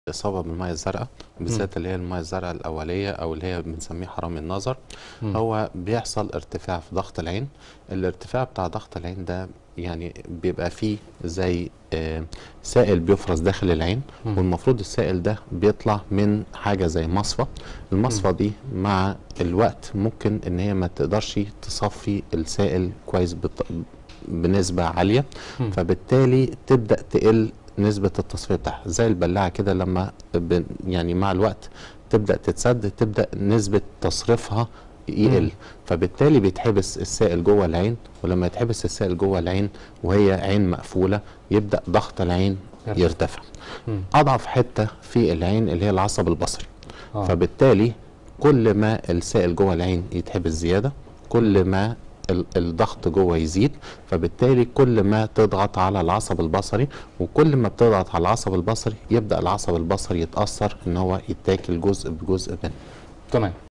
الإصابة بالمية الزرقاء بالذات اللي هي المية الزرقاء الأولية أو اللي هي بنسميه حرام النظر مم. هو بيحصل ارتفاع في ضغط العين الارتفاع بتاع ضغط العين ده يعني بيبقى فيه زي آه، سائل بيفرز داخل العين مم. والمفروض السائل ده بيطلع من حاجة زي مصفى المصفى دي مع الوقت ممكن ان هي ما تقدرش تصفي السائل كويس بط- بنسبة عالية مم. فبالتالي تبدأ تقل نسبة التصفية بتاعها زي البلاعة كده لما ب- يعني مع الوقت تبدأ تتسد تبدأ نسبة تصريفها يقل مم. فبالتالي بيتحبس السائل جوه العين ولما يتحبس السائل جوه العين وهي عين مقفولة يبدأ ضغط العين يرتفع. يرتفع مم. أضعف حتة في العين اللي هي العصب البصري آه. فبالتالي كل ما السائل جوه العين يتحبس زيادة كل ما ال- الضغط جوه يزيد فبالتالي كل ما تضغط على العصب البصري وكل ما بتضغط على العصب البصري يبدأ العصب البصري يتأثر ان هو يتاكل جزء بجزء منه تمام